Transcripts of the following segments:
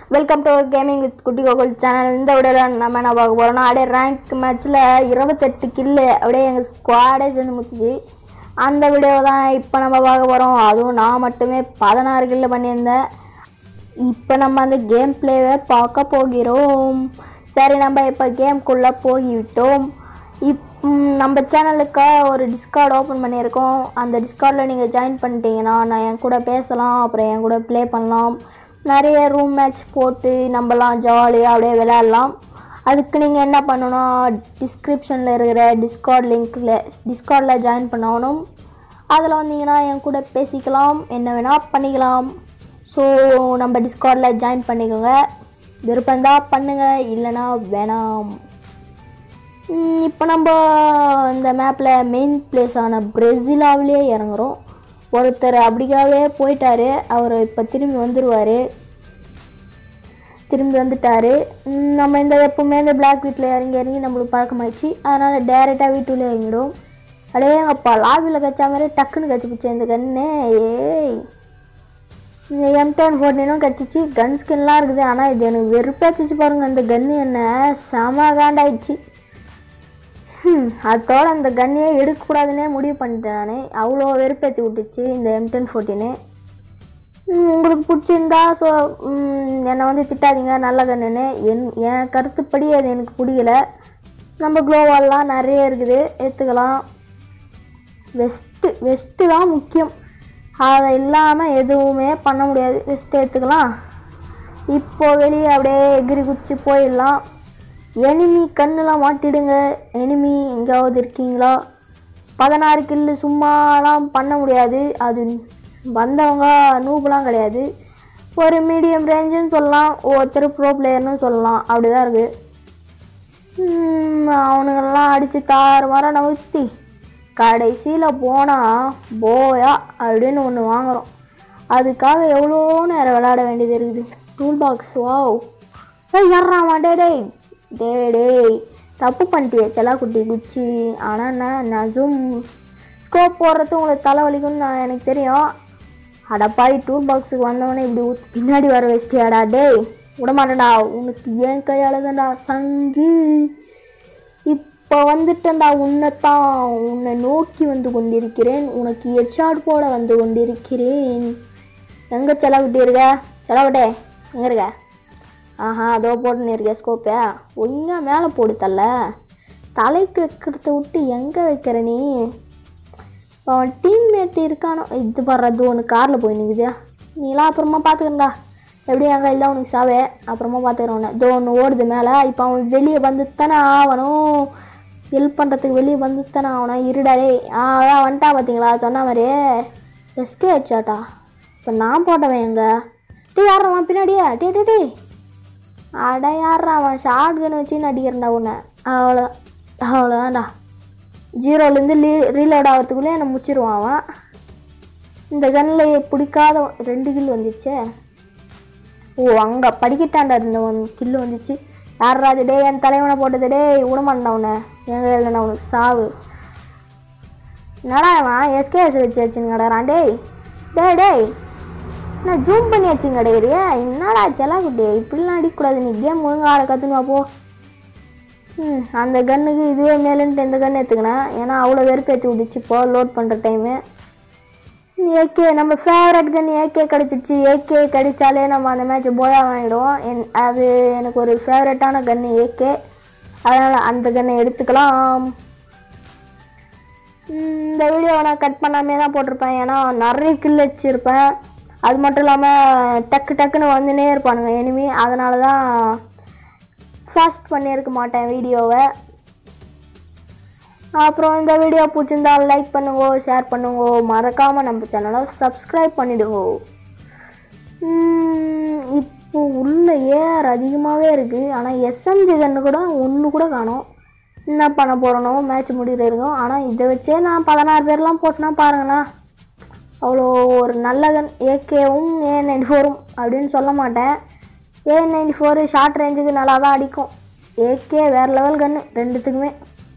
welcome to gaming with குட்டி Gokul channel இந்த வீடியோவில் நம்ம என்ன பார்க்க போகிறோம்னா அப்படியே ரேங்க் மேட்ச்சில் இருபத்தெட்டு கில்லு அப்படியே எங்கள் ஸ்குவாடே சேர்ந்து முடிச்சிச்சு அந்த வீடியோ தான் இப்போ நம்ம பார்க்க போகிறோம் அதுவும் நான் மட்டுமே பதினாறு கில்லு பண்ணியிருந்தேன் இப்போ நம்ம அந்த கேம் பிளேவை பார்க்க போகிறோம் சரி நம்ம இப்போ கேம்குள்ளே போய்விட்டோம் இப் ம், நம்ம சேனலுக்காக ஒரு டிஸ்கார்ட் ஓப்பன் பண்ணியிருக்கோம் அந்த டிஸ்கார்டில் நீங்கள் ஜாயின் பண்ணிட்டீங்கன்னா நான் என் கூட பேசலாம் அப்புறம் என் கூட ப்ளே பண்ணலாம் நிறைய ரூம் மேட்ச் போட்டு நம்மலாம் ஜாலியாக அப்படியே விளையாடலாம் அதுக்கு நீங்கள் என்ன பண்ணணும் டிஸ்கிரிப்ஷனில் இருக்கிற டிஸ்கார்ட் லிங்க்கில் டிஸ்கார்டில் ஜாயின் பண்ணணும் அதில் வந்தீங்கன்னா என் கூட பேசிக்கலாம் என்ன வேணால் பண்ணிக்கலாம் ஸோ நம்ம டிஸ்கார்டில் ஜாயின் பண்ணிக்கோங்க விருப்பம்தான் பண்ணுங்கள் இல்லைன்னா வேணாம் இப்போ நம்ம இந்த மேப்பில் மெயின் பிளேஸான பிரேசிலாவிலே இறங்குறோம் ஒருத்தர் அப்படிக்காவே போயிட்டாரு அவர் இப்போ திரும்பி வந்துடுவார் திரும்பி வந்துட்டாரு ம், நம்ம இந்த எப்பவுமே இந்த பிளாக் வீட்டில் இறங்கி இறங்கி நம்மளுக்கு பழக்கமாயிடுச்சு அதனால் டேரெக்டாக வீட்டுள்ளே இறங்கிடும் அடே அப்பா லாபியில் கச்சா மாதிரி டக்குன்னு கச்சி பிடிச்சேன் இந்த கண்ணு ஏய் இந்த எம் டென் ஃபோர்டீனும் கச்சிச்சு கன் ஸ்கின்லாம் இருக்குது ஆனால் இது எனக்கு வெறுப்பேச்சிச்சு பாருங்க அந்த கன்று என்ன செம காண்டாயிடுச்சு ஹம், அதோட அந்த கன்னையே எடுக்கக்கூடாதுன்னே முடிவு பண்ணிட்டேன் நான் அவ்வளோ வெறுப்பேற்றி விட்டுச்சு இந்த எம் டென் ஃபோர்டீனு உங்களுக்கு பிடிச்சிருந்தா ஸோ என்னை வந்து திட்டாதீங்க நல்ல கன்னுன்னு என் என் கருத்துப்படி அது எனக்கு பிடிக்கல நம்ம க்ளோவால்லாம் நிறைய இருக்குது எடுத்துக்கலாம் வெஸ்ட்டு வெஸ்ட்டு தான் முக்கியம் அதை இல்லாமல் எதுவுமே பண்ண முடியாது வெஸ்ட்டு எடுத்துக்கலாம் இப்போ வெளியே அப்படியே எகிரி குச்சி போயிடலாம் எனிமி கண்ணுலாம் மாட்டிடுங்க எனிமி எங்கேயாவது இருக்கீங்களா பதினாறு கில்லு சும்மாலாம் பண்ண முடியாது அது வந்தவங்க நூபுலாம் கிடையாது ஒரு மீடியம் ரேஞ்சுன்னு சொல்லலாம் ஒருத்தர் ப்ரோ பிளேயர்னு சொல்லலாம் அப்படி தான் இருக்குது அவனுங்கெல்லாம் அடித்து தாறு மாற நவுத்தி கடைசியில் போனால் போயா அப்படின்னு ஒன்று வாங்குறோம் அதுக்காக எவ்வளோ நேரம் விளையாட வேண்டியது இருக்குது டூல் பாக்ஸ் வாவ் ஏய் ஏறாமா டே டேய் டே டேய் தப்பு பண்ணிட்டியே செல்லாக்குட்டி குச்சி ஆனால் நான் நான் ஜூம் ஸ்கோப் போடுறது உங்களுக்கு தலைவலிக்கும்னு நான் எனக்கு தெரியும் அடப்பாய் டூல் பாக்ஸுக்கு வந்தவொடனே இப்படி ஊத்- பின்னாடி வர வச்சிட்டியாடா டேய் விட மாட்டேன்டா உனக்கு ஏன் கையால் தான்டா சங்கு இப்போ வந்துட்டேன்டா உன்னைத்தான் உன்னை நோக்கி வந்து கொண்டிருக்கிறேன் உனக்கு எச்சாட் போட வந்து கொண்டிருக்கிறேன் எங்கே செலவுட்டி இருக்க செலவுட்டே எங்கே இருக்க ஆஹா அதோ போட்டுன்னு இருக்க ஸ்கோப்பே ஒழுங்கா மேலே போடு தள்ள தலைக்கு வைக்கிறத விட்டு எங்கே வைக்கிற நீ அவன் டீம்மேட் இருக்கானோ இது வர்றது ஒன்று காரில் போய் நிற்குது நீலாம் அப்புறமா பார்த்துக்கண்டா எப்படியும் எங்கள் இல்லை உனக்கு சாவே அப்புறமா பார்த்துக்கிறேன் உன்னை இதோ ஒன்று ஓடுது மேலே இப்போ அவன் வெளியே வந்து தானே ஆகணும் ஹெல்ப் பண்ணுறதுக்கு வெளியே வந்து தானே ஆகணும் இருடாடே ஆ அதான் வந்துட்டா பார்த்தீங்களா சொன்ன மாதிரியே எஸ்கே ஆச்சாட்டா இப்போ நான் போட்டவன் எங்க டே யாரா பின்னாடியே டே டே டே அட யாரா அவன் ஷார்ட் கன் வச்சு அடிக்கிறேன்டா உன்னை அவ்வளோ அவ்வளோதான்டா ஜீரோலேருந்து லீ ரீலோட் ஆகிறதுக்குள்ளே என்னை முச்சிருவான் அவன் இந்த கன்னில் பிடிக்காத ரெண்டு கில் வந்துச்சே ஓ அங்கே படிக்கட்டாண்டா இருந்த ஒன் கில்லு வந்துச்சு யாரா அது டேய் என் தலைவனை போட்டது டேய் விடமாட்டா உன்னை எங்க இல்லைண்ணா உனக்கு சாவு என்னடா இவன் எஸ்கேஎஸ் வச்சு வச்சுன்னு கிடறான் டேய் டேய் டேய் என்ன ஜூம் பண்ணி வச்சுங்க கிடைக்கிறியா என்னடா செல்லாக்குட்டி இப்படிலாம் அடிக்கக்கூடாது நீ கேம் ஒழுங்கா ஆட கற்றுனுவா போ ம் அந்த கன்னுக்கு இதுவே மேலுன்ட்டு இந்த கன்று எடுத்துக்கினேன் ஏன்னா அவ்வளோ வெறுப்பேற்றி விட்டுச்சு இப்போ லோட் பண்ணுற டைமு ஏகே நம்ம ஃபேவரட் கன் ஏகே கிடச்சிச்சு ஏகே கிடைச்சாலே நம்ம அந்த மேட்ச் போயா வாங்கிடுவோம் என் அது எனக்கு ஒரு ஃபேவரட்டான கன்று ஏகே அதனால் அந்த கன்னை எடுத்துக்கலாம் ம், இந்த வீடியோவை நான் கட் பண்ணாமே தான் போட்டிருப்பேன் ஏன்னா நிறைய கில் வச்சுருப்பேன் அது மட்டும் இல்லாமல் டக்கு டக்குன்னு வந்துனே இருப்பானுங்க எனிமி அதனால தான் ஃபாஸ்ட் பண்ணியிருக்க மாட்டேன் வீடியோவை அப்புறம் இந்த வீடியோ பிடிச்சிருந்தா லைக் பண்ணுங்க ஷேர் பண்ணுங்க மறக்காமல் நம்ம சேனலை சப்ஸ்கிரைப் பண்ணிடுங்க உம், இப்போ உள்ள ஏஆர் அதிகமாகவே இருக்குது ஆனால் எஸ்எம்ஜி கன்று கூட ஒன்று கூட காணோம் என்ன பண்ண போகிறனோ மேட்ச் முடிகிற இருக்கும் ஆனால் இதை வச்சே நான் பதினாறு பேர்லாம் போட்டேன்னா பாருங்கண்ணா அவ்வளோ ஒரு நல்ல கன் ஏகேவும் ஏ நைன்டி ஃபோரும் அப்படின்னு சொல்ல மாட்டேன் ஏ நைன்டி ஃபோரு ஷார்ட் ரேஞ்சுக்கு நல்லா தான் அடிக்கும் ஏகே வேறு லெவல் கன்று ரெண்டுத்துக்குமே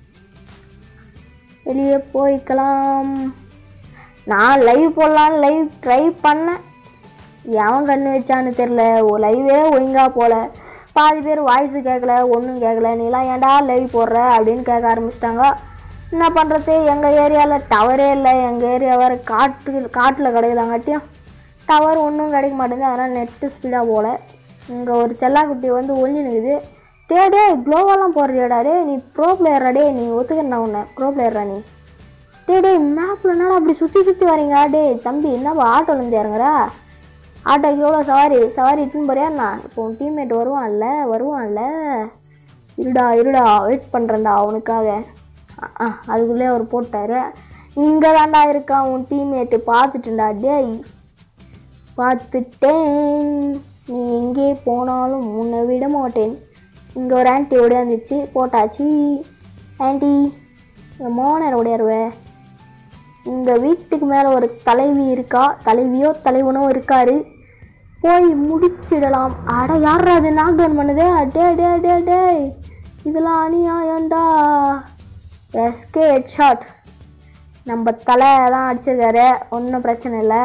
வெளியே போய்க்கலாம் நான் லைவ் போடலான்னு லைவ் ட்ரை பண்ணேன் எவன் கண்ணு வச்சான்னு தெரில லைவே ஒழுங்கா போல பாதி பேர் வாய்ஸு கேட்கல ஒன்றும் கேட்கல நீலாம் ஏன்டா லைவ் போடுற அப்படின்னு கேட்க ஆரம்பிச்சிட்டாங்க என்ன பண்ணுறது எங்கள் ஏரியாவில் டவரே இல்லை எங்கள் ஏரியா வேறு காட்டு காட்டில் கிடைக்குதாங்காட்டியும் டவர் ஒன்றும் கிடைக்க மாட்டேங்குது அதனால் நெட்டு ஸ்பீடாக போகல இங்கே ஒரு செல்லாக்குட்டி வந்து ஒளிஞ்சு நிற்குது டே டே க்ளோவெல்லாம் போடுறியாடா டே நீ ப்ரோ பிளேயரா டே நீ ஒத்துக்கிறா உன்னை ப்ரோ பிளேயரா நீ டே டே மேப்பில் என்னடா அப்படி சுற்றி சுற்றி வரீங்க டேய் தம்பி என்னப்பா ஆட்டோலேருந்து இறங்குறா ஆட்டோக்கு எவ்வளோ சவாரி சவாரி இட்டுன்னு போறியாண்ணா இப்போ உன் டீம்மேட் வருவான்ல வருவான்ல இருடா இருடா வெயிட் பண்ணுறேன்டா அவனுக்காக அ- அ, அதுக்குள்ளே அவர் போட்டாரு இங்கே தான்டா இருக்கான் உன் டீம்மேட்டு பார்த்துட்டுண்டா டேய் பார்த்துட்டேன் நீ எங்கே போனாலும் உன்னை விட மாட்டேன் இங்கே ஒரு ஆன்ட்டி ஓடியாந்துச்சு போட்டாச்சு ஆன்ட்டி மோனர் ஓடியாருவே இந்த வீட்டுக்கு மேலே ஒரு தலைவி இருக்கா தலைவியோ தலைவனோ இருக்காரு போய் முடிச்சிடலாம் அட யாரா அது நாக் டவுன் பண்ணுதே டே டே டே டே இதெல்லாம் அநியாயம்டா எஸ்கே ஹெட் ஷாட் நம்ம தலை தான் அடிச்சிருக்காரு ஒன்றும் பிரச்சனை இல்லை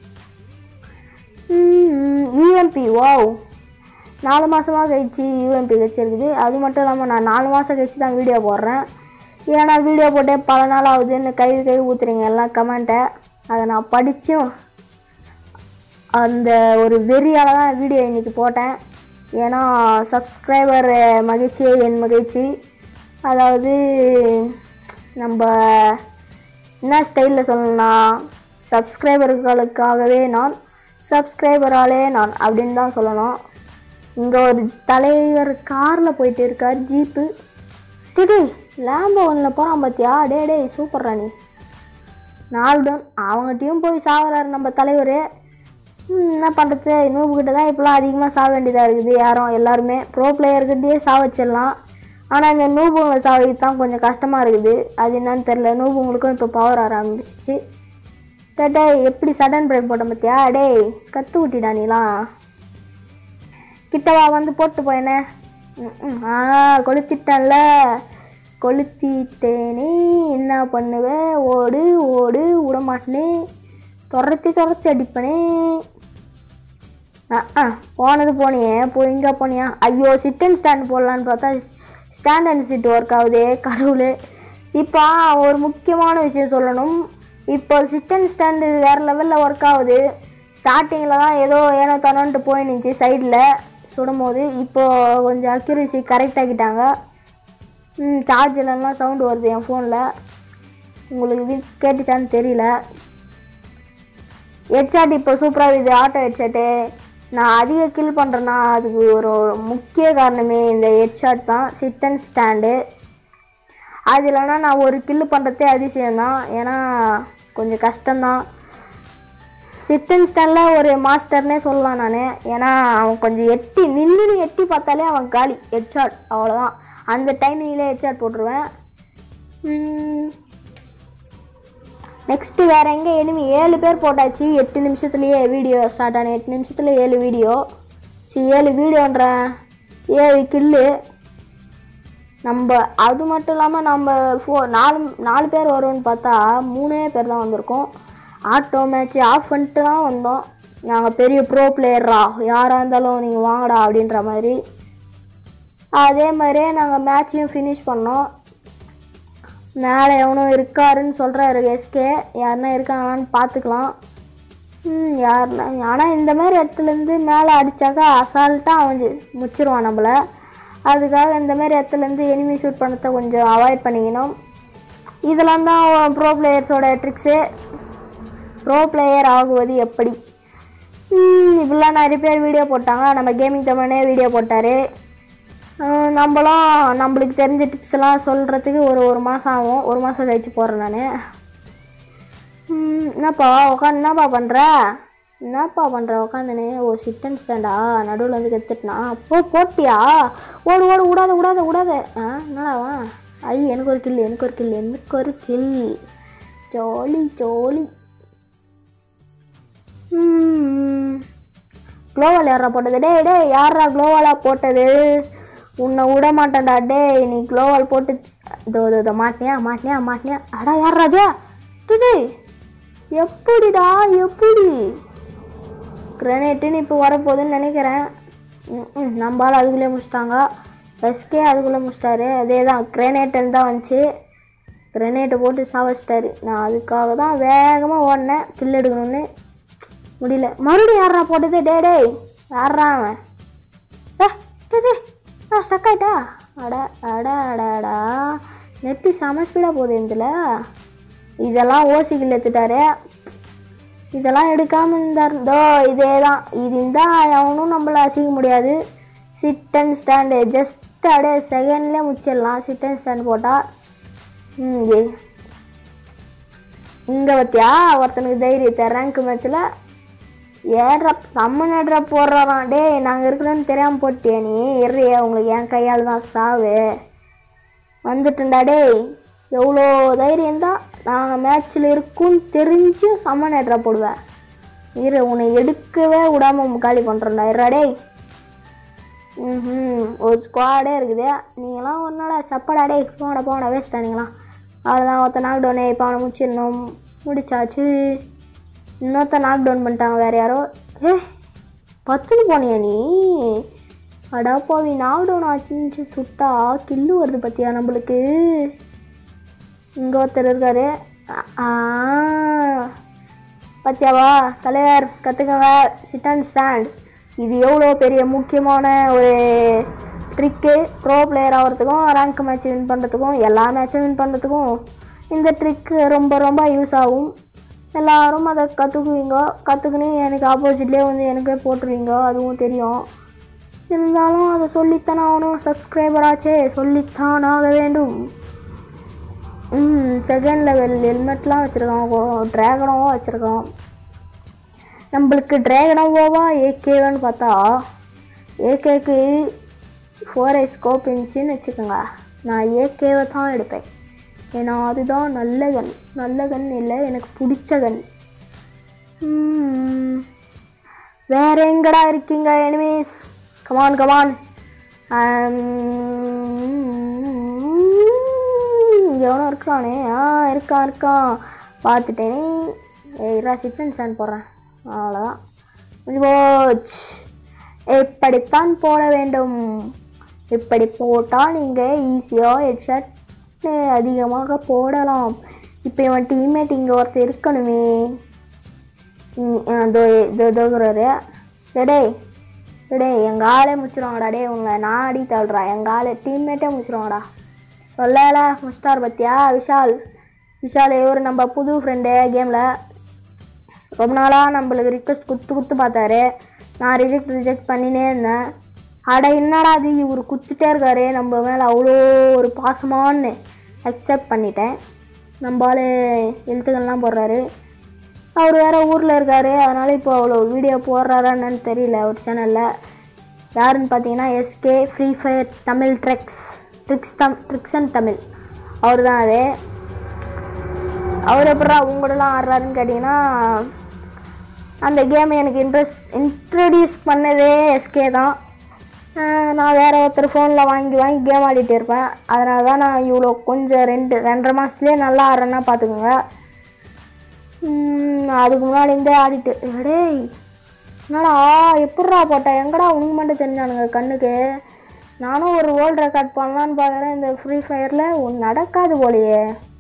யூஎம்பி வாவ் நாலு மாதமாக கழிச்சு யூஎம்பி கழிச்சிருக்குது அது மட்டும் இல்லாமல் நான் நாலு மாதம் கழிச்சு தான் வீடியோ போடுறேன் ஏன்னா வீடியோ போட்டே பல நாள் ஆகுதுன்னு கை கை ஊத்துறீங்க எல்லாம் கமெண்ட்டை அதை நான் படித்தும் அந்த ஒரு வெறியால் தான் வீடியோ இன்றைக்கி போட்டேன் ஏன்னா சப்ஸ்கிரைபர் மகிழ்ச்சியே என் மகிழ்ச்சி அதாவது நம்ம என்ன ஸ்டைலில் சொல்லணும்னா சப்ஸ்கிரைபர்களுக்காகவே நான் சப்ஸ்கிரைபராலே நான் அப்படின்னு தான் சொல்லணும் இங்கே ஒரு தலைவர் காரில் போயிட்டு இருக்கார் ஜீப்பு டே லேம்போ ஒன்றில் போகிறான் பார்த்தியா டே டேய் சூப்பர் ராணி நாலு டவுன் அவங்ககிட்டயும் போய் சாகுறாரு நம்ம தலைவர் என்ன பண்ணுறது நூபுக்கிட்ட தான் இப்போலாம் அதிகமாக சாக வேண்டியதாக இருக்குது யாரும் எல்லாருமே ப்ரோ பிளேயர்கிட்டயே சாக வச்சிடலாம் ஆனால் இந்த நூபுங்களை சாவடிக்கு தான் கொஞ்சம் கஷ்டமாக இருக்குது அது என்னன்னு தெரில நூபுங்களுக்கும் இப்போ பவர் ஆர ஆரம்பிச்சிச்சு டே, டேய் எப்படி சடன் பிரேக் போட்ட பார்த்தியா டேய் கற்று விட்டிடா நீலாம் கிட்டவா வந்து போட்டு போயனே ம், ஆ கொளுத்திட்டேன்ல கொளுத்திட்டேனே என்ன பண்ணுவ ஓடு ஓடு விட மாட்டேனே துரத்தி துரத்தி அடிப்பனே ஆ ஆ போனது போனியே போய் இங்கே போனியா ஐயோ சிட் அண்ட் ஸ்டாண்ட் போடலான்னு பார்த்தா ஸ்டாண்ட் அண்ட் சிட் ஒர்க் ஆகுதே கடவுளே இப்போ ஒரு முக்கியமான விஷயம் சொல்லணும் இப்போ சிட் அண்ட் ஸ்டாண்டு வேறு லெவலில் ஒர்க் ஆகுது ஸ்டார்டிங்கில் தான் ஏதோ ஏனோ தானோன்ட்டு போயினுச்சு சைடில் சுடும்போது இப்போது கொஞ்சம் அக்யூரசி கரெக்ட் ஆக்கிட்டாங்க ம் சார்ஜிலலாம் சவுண்டு வருது என் ஃபோனில் உங்களுக்கு இது கேட்டுச்சான்னு தெரியல ஹெட்ஷாட் இப்போ சூப்பராக இருக்குது ஆட்டோ ஹெட்ஷாட்டு நான் அதிக கில் பண்ணுறேன்னா அதுக்கு ஒரு முக்கிய காரணமே இந்த ஹெட்ஷாட் தான் சிட் அண்ட் ஸ்டாண்டு அது இல்லைன்னா நான் ஒரு கில்லு பண்ணுறதே அதிசயம் தான் ஏன்னா கொஞ்சம் கஷ்டம்தான் சிட் அண்ட் ஸ்டாண்டில் ஒரு மாஸ்டர்னே சொல்லலாம் நான் ஏன்னா அவன் கொஞ்சம் எட்டி நின்று எட்டி பார்த்தாலே அவன் காலி ஹெட்ஷாட் அவ்வளோதான் அந்த டைமிங்லேயே ஹெட்ஷாட் போட்டுருவேன் நெக்ஸ்ட்டு வேறு எங்கே எனிமி ஏழு பேர் போட்டாச்சு எட்டு நிமிஷத்துலேயே வீடியோ ஸ்டார்ட் ஆன எட்டு நிமிஷத்தில் ஏழு வீடியோ சரி ஏழு வீடியோன்றேன் ஏழு கில்லு நம்ம அது மட்டும் இல்லாமல் நம்ம ஃபோ நாலு நாலு பேர் வருவோம்னு பார்த்தா மூணே பேர் தான் வந்திருக்கோம் ஆட்டோ மேட்ச் ஆஃப் பண்ணிட்டு தான் வந்தோம் நாங்கள் பெரிய ப்ரோ பிளேயர்ரா யாராக இருந்தாலும் நீங்கள் வாங்கடா அப்படின்ற மாதிரி அதே மாதிரியே நாங்கள் மேட்சையும் ஃபினிஷ் பண்ணோம் மேலே எவனும் இருக்காருன்னு சொல்கிறாரு எஸ்கே யாருன்னா இருக்காங்களான்னு பார்த்துக்கலாம் ம் யாருன்னா ஆனால் இந்த மாதிரி இடத்துலேருந்து மேலே அடித்தாக்கா அசால்ட்டாக அவன் ஜெ- முச்சிருவான் நம்மளை அதுக்காக இந்த மாதிரி இடத்துலேருந்து எனிமி ஷூட் பண்ணதை கொஞ்சம் அவாய்ட் பண்ணிக்கணும் இதெல்லாம் தான் ப்ரோ பிளேயர்ஸோட ட்ரிக்ஸு ப்ரோ பிளேயர் ஆகுவது எப்படி ம், இப்படிலாம் நிறைய பேர் வீடியோ போட்டாங்க நம்ம கேமிங் தமிழனே வீடியோ போட்டார் நம்மளும் நம்மளுக்கு தெரிஞ்ச டிப்ஸ் எல்லாம் சொல்கிறதுக்கு ஒரு ஒரு மாதம் ஆகும் ஒரு மாதம் கழிச்சு போடுறேன் நான் என்னப்பா உட்காந்து என்னப்பா பண்ணுற என்னப்பா பண்ணுற உட்காந்துனே ஓ சிட்டன் ஸ்டாண்டா நடுவில் வந்து கற்றுட்டுனா போ போட்டியா ஓடு ஓடு விடாத விடாத விடாத ஆ என்னடாவா ஐ எனக்கு ஒரு கில் எனக்கு ஒரு கில் எனக்கு ஒரு கில் ஜாலி ஜாலி க்ளோவால் யாரா போட்டது டேய் டேய் யாரா க்ளோவாலா போட்டது உன்னை விட மாட்டேன்டா டேய் நீ க்ளோவால் போட்டு இதோ இதோ இதோ மாட்டினியா மாட்டினியா மாட்டினியா அடா யாரா அது டேய் எப்படிடா எப்படி கிரனேட்டுன்னு இப்போ வரப்போகுதுன்னு நினைக்கிறேன் ம், ம், நம்மளால் அதுக்குள்ளே முடிச்சிட்டாங்க எஸ்கே அதுக்குள்ளே முடிச்சிட்டாரு அதே தான் கிரனேட்டுன்னு தான் வந்துச்சு கிரனேட்டை போட்டு சாவச்சிட்டாரு நான் அதுக்காக தான் வேகமாக ஓடினேன் கில் எடுக்கணும்னு முடியல மறுபடியும் யாரா போட்டது டே டேய் யாரா அவன் ஏ டே டே நான் ஸ்டக் ஆயிட்டா அட அட அட அடா நெட்டு செம ஸ்பீடாக போகுது இதில் இதெல்லாம் ஓசிக்கில் எடுத்துட்டாரு இதெல்லாம் எடுக்காமல் இருந்தாருந்தோ இதே தான் இது இருந்தால் எவனும் நம்மள அசிக்க முடியாது சிட் அண்ட் ஸ்டாண்டு ஜஸ்ட் அப்படியே செகண்ட்லேயே முடிச்சிடலாம் சிட் அண்ட் ஸ்டாண்ட் போட்டால் இங்கே இங்கே பார்த்தியா ஒருத்தனுக்கு தைரியத்தை ரேங்க் மேட்ச்சில் ஏட்ரா செம்ம நேட்ரா போடுறான் டேய் நாங்கள் இருக்கிறோன்னு தெரியாமல் போட்டியா நீ எறிய உங்களுக்கு என் கையால் தான் சாவு வந்துட்டேன்டா டேய் எவ்வளோ தைரியம் தான் நாங்கள் மேட்ச்சில் இருக்குன்னு தெரிஞ்சு செம்ம நேட்ரா போடுவேன் இரு உன்னை எடுக்கவே விடாமல் காலி பண்ணுறேன்டா இருடா டேய் ம் ஒரு ஸ்குவாடே இருக்குது நீங்களாம் ஒரு நாளா சப்படா டேய் போங்கடா போங்கடா வேஸ்ட்டா நீங்களாம் அவ்வளோதான் ஒருத்த நாக் டவுனே இப்போ அவனை முடிச்சிடணும் முடிச்சாச்சு இன்னொருத்த நாக் டவுன் பண்ணிட்டாங்க வேறு யாரோ ஏ பத்துன்னு போனியா நீ அடா போவி நாக் டவுன் ஆச்சுன்னு சுட்டா கில்லு வருது பார்த்தியா நம்மளுக்கு இங்கே ஒருத்தர் இருக்காரு ஆ பத்தியாவா தலைவர் கற்றுக்கங்க சிட் அண்ட் ஸ்டாண்ட் இது எவ்வளோ பெரிய முக்கியமான ஒரு ட்ரிக்கு ப்ரோ பிளேயர் ஆகிறதுக்கும் ரேங்க் மேட்ச் வின் பண்ணுறதுக்கும் எல்லா மேட்சும் வின் பண்ணுறதுக்கும் இந்த ட்ரிக்கு ரொம்ப ரொம்ப யூஸ் ஆகும் எல்லாரும் அதை கற்றுக்குவீங்க கற்றுக்குன்னு எனக்கு ஆப்போசிட்லேயே வந்து எனக்கே போட்டுருவீங்க அதுவும் தெரியும் இருந்தாலும் அதை சொல்லித்தான் ஆகணும் சப்ஸ்கிரைபர் ஆச்சே சொல்லித்தான் ஆக வேண்டும் ம் செகண்ட் லெவல் ஹெல்மெட்லாம் வச்சுருக்கான் ட்ராகனோவா வச்சுருக்கான் நம்மளுக்கு ட்ராகனோவாவா ஏகேவான்னு பார்த்தா ஏகேக்கு ஃபோர் ஐ ஸ்கோப் இருந்துச்சுன்னு வச்சுக்கோங்க நான் ஏகேவை தான் எடுப்பேன் ஏன்னா அதுதான் நல்ல கன் நல்ல கன் இல்லை எனக்கு பிடிச்ச கன் ம், வேற எங்கடா இருக்கீங்க எனிமீஸ் கமான் கமான் எவனோ இருக்கானே ஆ இருக்கான் இருக்கான் பார்த்துட்டேனே ஏய்ரா சிக்கன் ஸ்டாண்ட் போடுறேன் அவ்வளோதான் முடிஞ்சு போச்சு எப்படித்தான் போட வேண்டும் இப்படி போட்டால் நீங்கள் ஈஸியாக ஹெட்ஷாட் அதிகமாக போடலாம் இப்போ இவன் டீம்மேட் இங்கே ஒருத்தர் இருக்கணுமே ம், ஆ, இதோ இதோ இதோங்கிறாரு டேய் டேய் எங்கள் ஆளே முடிச்சிருவாங்கடா டேய் உங்களை நான் அடி தள்ளுறா எங்கள் ஆளு டீம்மேட்டே முடிச்சிருவாங்கடா சொல்லல முஸ்டார் பத்தியா விஷால் விஷால் இவர் நம்ம புது ஃப்ரெண்டு கேமில் ரொம்ப நாளாக நம்மளுக்கு ரிக்வெஸ்ட் குத்து குத்து பார்த்தாரு நான் ரிஜெக்ட் ரிஜெக்ட் பண்ணினே இருந்தேன் அட என்னடா அது இவர் குத்துட்டே இருக்காரு நம்ம மேலே அவ்வளோ ஒரு பாசமான்னு அக்செப்ட் பண்ணிட்டேன் நம்ம ஆள் எழுத்துக்கள்லாம் போடுறாரு அவர் வேறு ஊரில் இருக்காரு அதனால் இப்போ அவ்வளோ வீடியோ போடுறாரா என்னன்னு தெரியல ஒரு சேனலில் யாருன்னு பார்த்தீங்கன்னா SK Free Fire Tamil tricks tricks தம் ட்ரிக்ஸ் அண்ட் தமிழ் அவர் தான் அது அவர் எப்படா உங்களெல்லாம் ஆடுறாருன்னு கேட்டிங்கன்னா அந்த கேம் எனக்கு இன்ட்ரெஸ்ட் இன்ட்ரடியூஸ் பண்ணதே எஸ்கே தான் ஆஹ் நான் வேறு ஒருத்தர் ஃபோனில் வாங்கி வாங்கி கேம் ஆடிட்டு இருப்பேன் அதனால தான் நான் இவ்வளோ கொஞ்சம் ரெண்டு ரெண்டரை மாதத்துலேயே நல்லா ஆடுறேன்னா பார்த்துக்கோங்க உம், அதுக்கு முன்னாடி இருந்தே ஆடிட்டு டேய் என்னடா எப்பட்றா போட்ட எங்கடா உனக்கு மட்டும் தெரிஞ்சானுங்க கண்ணுக்கு நானும் ஒரு வேர்ல்ட் ரெக்கார்ட் பண்ணலான்னு பார்க்குறேன் இந்த ஃப்ரீ ஃபயரில் ஒன்று நடக்காது போலையே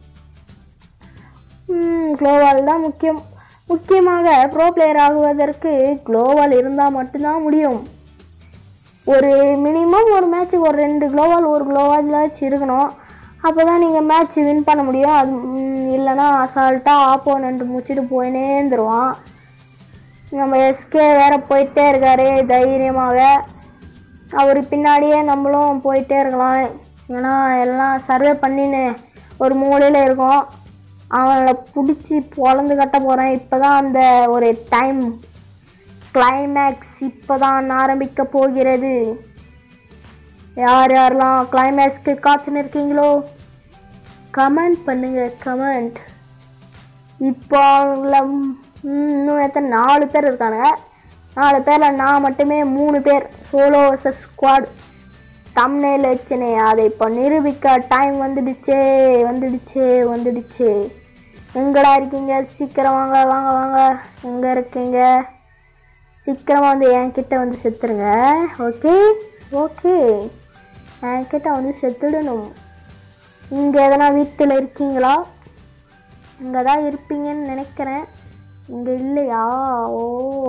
க்ளோவால் தான் முக்கியம் முக்கியமாக ப்ரோ பிளேயர் ஆகுவதற்கு க்ளோவால் இருந்தால் மட்டும்தான் முடியும் ஒரு மினிமம் ஒரு மேட்ச்சுக்கு ஒரு ரெண்டு க்ளோவால் ஒரு க்ளோவாலாச்சும் இருக்கணும் அப்போ தான் நீங்கள் மேட்ச் வின் பண்ண முடியும் அது ம், இல்லைன்னா அசால்ட்டாக ஆப்போனண்ட் முடிச்சுட்டு போயினே இருந்துருவான் நம்ம எஸ்கே வேற போயிட்டே இருக்காரு தைரியமாக அவர் பின்னாடியே நம்மளும் போயிட்டே இருக்கலாம் ஏன்னா எல்லாம் சர்வே பண்ணின்னு ஒரு மூலையில் இருக்கோம் அவனை பிடிச்சி பொழந்து கட்ட போகிறேன் இப்போ தான் அந்த ஒரு டைம் கிளைமேக்ஸ் இப்போ தான் ஆரம்பிக்க போகிறது யார் யாரெல்லாம் கிளைமேக்ஸ்க்கு காத்துன்னு இருக்கீங்களோ கமெண்ட் பண்ணுங்க கமெண்ட் இப்போ அவங்கள ம், இன்னும் எத்தனை நாலு பேர் இருக்கானுங்க நாலு பேரில் நான் மட்டுமே மூணு பேர் சோலோ வர்சஸ் ஸ்குவாட் தம்னேல் வச்சனே அதை இப்போ நிரூபிக்க டைம் வந்துடுச்சே வந்துடுச்சே வந்துடுச்சே எங்கடா இருக்கீங்க சீக்கிரம் வாங்க வாங்க வாங்க எங்கே இருக்கீங்க சீக்கிரமாக வந்து என்கிட்ட வந்து செத்துருங்க ஓகே ஓகே என்கிட்ட வந்து செத்துடணும் இங்கே எதனா வீட்டில் இருக்கீங்களா இங்கே தான் இருப்பீங்கன்னு நினைக்கிறேன் இங்கே இல்லையா ஓ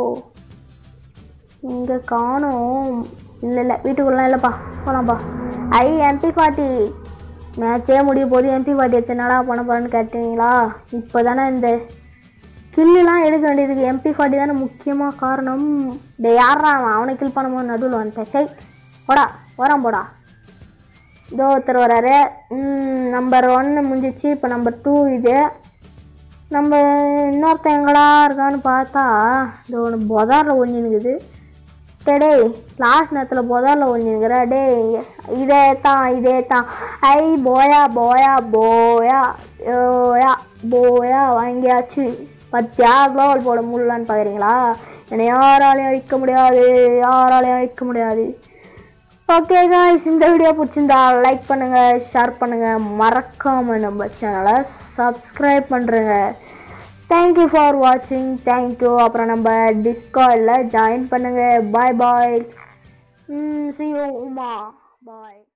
இங்கே காணோம் இல்லை இல்லை வீட்டுக்குள்ளலாம் இல்லைப்பா போகலாம்ப்பா ஐ எம்பி ஃபார்ட்டி மேட்சே முடிய போது எம்பி ஃபார்ட்டி எத்தனை நாளாக பண்ண போகிறேன்னு கேட்டீங்களா இப்போ தானே இந்த கில்லுலாம் எடுக்க வேண்டியதுக்கு எம்பி ஃபார்ட்டி தானே முக்கியமாக காரணம் டே யாரா அவன் அவனை கில் பண்ணும்போது நடுவில் வந்துட்டேன் சை போடா வரான் போடா இதோ ஒருத்தர் வராரு நம்பர் ஒன்று முடிஞ்சிச்சு இப்போ நம்பர் டூ இது நம்ம இன்னொருத்தன் எங்கடா இருக்கான்னு பார்த்தா இந்த ஒன்று பொதாரில் ஒழிஞ்சுனுக்குது டே லாஸ்ட் நேரத்தில் பொதாரில் ஒழிஞ்சுனுக்குற டேய் இதே தான் இதே தான் ஐ போயா போயா போயா யோயா போயா வாங்கியாச்சு பத்தியா குளோபல் போட முடியலான்னு பார்க்குறீங்களா என்னை யாராலையும் அழிக்க முடியாது யாராலையும் அழிக்க முடியாது ஓகே காய்ஸ் இந்த வீடியோ பிடிச்சிருந்தா லைக் பண்ணுங்கள் ஷேர் பண்ணுங்கள் மறக்காமல் நம்ம சேனலை சப்ஸ்கிரைப் பண்ணுறேங்க தேங்க்யூ ஃபார் வாட்சிங் தேங்க்யூ அப்புறம் நம்ம டிஸ்கார்டில் ஜாயின் பண்ணுங்கள் bye bye see you Uma bye